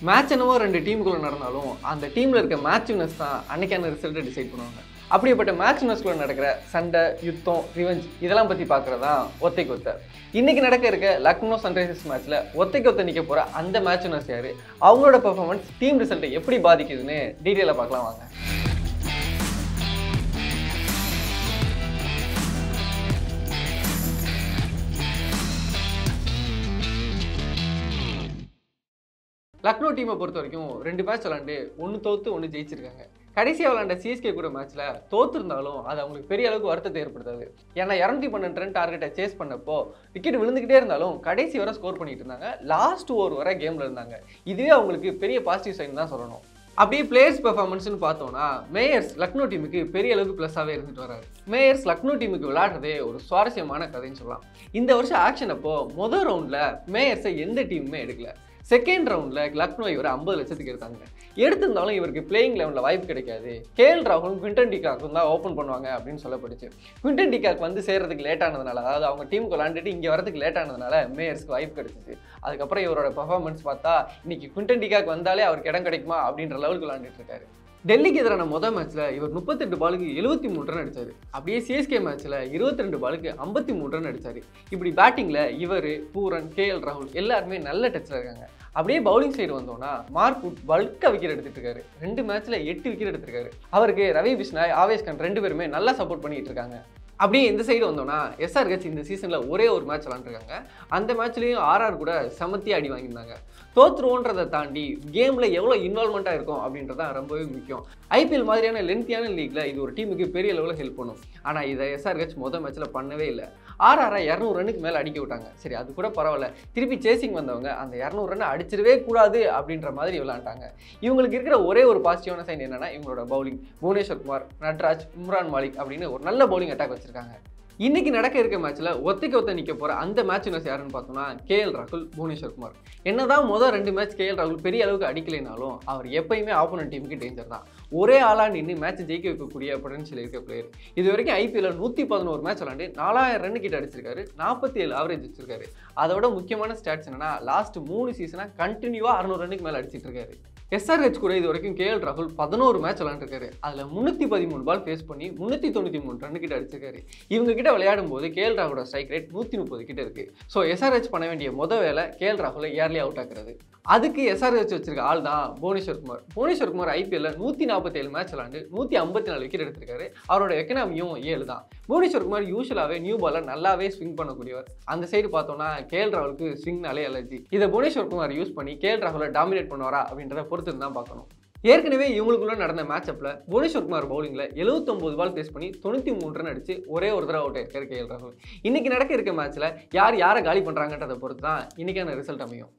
match என்னவோ ரெண்டு டீமுக்குள்ள நடந்தாலும் அந்த டீமில் இருக்க மேட்ச் வினர்ஸ் தான் அன்னைக்கான ரிசல்ட்டை டிசைட் பண்ணுவாங்க அப்படிப்பட்ட மேட்ச் வினர்ஸ்குள்ள நடக்கிற சண்டை யுத்தம் ரிவெஞ்ச் இதெல்லாம் பற்றி பார்க்குறதா ஒத்தை கொத்த இன்னைக்கு நடக்க இருக்க லக்னோ சன்ரைசர்ஸ் மேட்ச்சில் ஒத்தை கொத்த நிற்க போகிற அந்த மேட்ச் வினர்ஸ் யார் அவங்களோட பெர்ஃபார்மன்ஸ் டீம் ரிசல்ட்டை எப்படி பாதிக்குதுன்னு டீட்டெயிலாக பார்க்கலாம் வாங்க லக்னோ டீமை பொறுத்த வரைக்கும் ரெண்டு மேட்ச் விளாண்டு ஒன்று தோத்து ஒன்று ஜெயிச்சிருக்காங்க கடைசியாக விளாண்ட சிஎஸ்கே கூட மேட்ச்சில் தோத்துருந்தாலும் அது அவங்களுக்கு பெரிய அளவுக்கு வருத்தத்தை ஏற்படுத்தாது ஏன்னா இரநூத்தி பன்னெண்டு ரன் டார்கெட்டை சேஸ் பண்ணப்போ விக்கெட் விழுந்துக்கிட்டே இருந்தாலும் கடைசி வரை ஸ்கோர் பண்ணிட்டு இருந்தாங்க லாஸ்ட் ஓவர் வரை கேமில் இருந்தாங்க இதுவே அவங்களுக்கு பெரிய பாசிட்டிவ் சைன் தான் சொல்லணும் அப்படியே பிளேயர்ஸ் பெர்ஃபார்மன்ஸ்னு பார்த்தோம்னா மேயர்ஸ் லக்னோ டீமுக்கு பெரிய அளவுக்கு ப்ளஸ்ஸாகவே இருந்துட்டு வராரு மேயர்ஸ் லக்னோ டீமுக்கு விளையாடுறதே ஒரு சுவாரஸ்யமான கதைன்னு சொல்லலாம் இந்த வருஷம் ஆக்ஷன் அப்போ முதல் ரவுண்டில் மேயர்ஸை எந்த டீமுமே எடுக்கல செகண்ட் ரவுண்டில் லக்னோ இவர் ஐம்பது லட்சத்துக்கு எடுத்தாங்க எடுத்திருந்தாலும் இவருக்கு பிளேயிங் லெவலில் வாய்ப்பு கிடைக்காது கேஎல் ராகுலும் குவிண்டன் டிகாக்கும் தான் ஓப்பன் பண்ணுவாங்க அப்படின்னு சொல்லப்படுச்சு குவிண்டன் டிகாக் வந்து சேர்றதுக்கு லேட் ஆனதுனால அதாவது அவங்க டீமுக்கு விளாண்டுட்டு இங்கே வரதுக்கு லேட் ஆனதுனால மேயர்ஸ்க்கு வாய்ப்பு கிடைச்சிச்சு அதுக்கப்புறம் இவரோட பெர்ஃபார்மன்ஸ் பார்த்தா இன்னைக்கு குவிண்டன் டிகாக் வந்தாலே அவருக்கு இடம் கிடைக்குமா அப்படின்ற லெவலுக்கு விளாண்டுட்டு இருக்காரு டெல்லிக்கு எதிரான முதல் மேட்ச்சில் இவர் முப்பத்தெட்டு பாலுக்கு எழுபத்தி மூணு ரன் அடிச்சார் அப்படியே சிஎஸ்கே மேட்ச்சில் இருபத்தி ரெண்டு பாலுக்கு ஐம்பத்தி மூணு ரன் அடிச்சார் இப்படி பேட்டிங்கில் இவர் பூரன் கேஎல் ராகுல் எல்லாருமே நல்ல டச்சில் இருக்காங்க அப்படியே பவுலிங் சைடு வந்தோம்னா மார்க்வுட் பல்காக விக்கெட் எடுத்துட்டு இருக்காரு ரெண்டு மேட்ச்சில் எட்டு விக்கெட் எடுத்திருக்காரு அவருக்கு ரவி பிஷ்னாய் ஆவேஷ் கான் ரெண்டு பேருமே நல்லா சப்போர்ட் பண்ணிட்டு இருக்காங்க அப்படியே இந்த சைடு வந்தோம்னா எஸ்ஆர்ஹெச் இந்த சீசனில் ஒரே ஒரு மேட்ச் விளாண்டுருக்காங்க அந்த மேட்ச்லேயும் ஆர்ஆர் கூட செமத்தியாக அடி வாங்கியிருந்தாங்க தோத்துருவோன்றதை தாண்டி கேமில் எவ்வளோ இன்வால்மெண்ட்டாக இருக்கும் அப்படின்றது தான் ரொம்பவே முக்கியம் ஐபிஎல் மாதிரியான லென்த்தியான லீக்ல இது ஒரு டீமுக்கு பெரிய லெவலில் ஹெல்ப் பண்ணும் ஆனால் இதை எஸ்ஆர்ஹெச் மொதல் மேட்ச்சில் பண்ணவே இல்லை ஆர்ஆரை இரநூறு ரன்னுக்கு மேலே அடிக்க விட்டாங்க சரி அது கூட பரவாயில்ல திருப்பி சேசிங் வந்தவங்க அந்த இரநூறு ரன் அடிச்சிடவே கூடாது அப்படின்ற மாதிரி விளாண்டாங்க இவங்களுக்கு இருக்கிற ஒரே ஒரு பாசிட்டிவான சைன் என்னன்னா இவங்களோட பவுலிங் புவனேஸ்வர் குமார் நட்ராஜ் இம்ரான் மாலிக் அப்படின்னு ஒரு நல்ல பவுலிங் அட்டாக் வச்சிருக்காங்க இன்னைக்கு நடக்க இருக்க மேட்ச்ல ஒத்தைக்கு ஒத்த நிக்க போற அந்த மேட்ச் வினர்ஸ் யாருன்னு பார்த்தோம்னா கேஎல் ராகுல் புவனேஸ்வர் குமார் என்னதான் முதல் ரெண்டு மேட்ச் கேஎல் ராகுல் பெரிய அளவுக்கு அடிக்கலைனாலும் அவர் எப்பயுமே ஆப்போனன்ட் டீமுக்கு டேஞ்சர் தான் ஒரே ஆளா நின்று மேட்ச் ஜெயிக்க வைக்கக்கூடிய பொட்டன்ஷியல் இருக்க பிளேயர் இது வரைக்கும் ஐபிஎல் நூற்றி பதினோரு மேட்ச் விளாண்டு நாலாயிரம் ரன் கிட்ட அடிச்சிருக்காரு நாற்பத்தி ஏழு ஆவரேஜ் வச்சிருக்காரு அதோட முக்கியமான ஸ்டாட்ஸ் என்னன்னா லாஸ்ட் மூணு சீசனா கண்டினியூவா அறுநூறு ரன்னுக்கு மேலே அடிச்சிட்டு இருக்காரு எஸ்ஆர்ஹெச் கூட இது வரைக்கும் கேஎல் ராகுல் பதினோரு மேட்ச் விளாண்டுருக்காரு அதில் முந்நூற்றி பதிமூணு பால் ஃபேஸ் பண்ணி முந்நூற்றி தொண்ணூற்றி மூணு ரன் கிட்ட அடிச்சிருக்காரு இவங்க கிட்ட விளையாடும் போது கேஎல் ராகுலோட ஸ்ட்ரைக் ரேட் நூற்றி முப்பது கிட்ட இருக்கு ஸோ எஸ்ஆர்ஹெச் பண்ண வேண்டிய முத வேலை கேஎல் ராகுலை ஏர்லி அவுட் ஆக்குறது அதுக்கு எஸ்ஆர்ஹெச் வச்சிருக்க ஆள் தான் புவனேஸ்வர் குமார் புவனேஸ்வர் குமார் ஐபிஎல்ல நூற்றி நாற்பத்தேழு மேட்ச் விளாண்டு நூற்றி ஐம்பத்தி நாலு விக்கெட் எடுத்திருக்காரு அவரோட எக்கனாமியும் ஏழு தான் புவனேஸ்வர் குமார் யூஸ்வலாகவே நியூ பாலை நல்லாவே ஸ்விங் பண்ணக்கூடியவர் அந்த சைடு பார்த்தோம்னா கேஎல் ராகுலுக்கு ஸ்விங்னாலே அலர்ஜி இதை புவனேஸ்வர் குமார் யூஸ் பண்ணி கேஎல் ராகுலை டாமினேட் பண்ணுவாரா அப்படின்றத பொறுத்து தான் பார்க்கணும் ஏற்கனவே இவங்களுக்குள்ள நடந்த மேட்ச் அப்ல புவனேஸ்வர் குமார் பவுலிங்ல 79 பால் ஃபேஸ் பண்ணி தொண்ணூத்தி மூணு ரன் அடிச்சு ஒரே ஒரு தடவை அவுட் ஆயிருக்காரு கேஎல் ராகுல் இன்னைக்கு நடக்க இருக்க மேட்ச்ல யார் யாரை காலி பண்றாங்கன்றதை பொறுத்து தான் இன்னைக்கான ரிசல்ட் அமையும்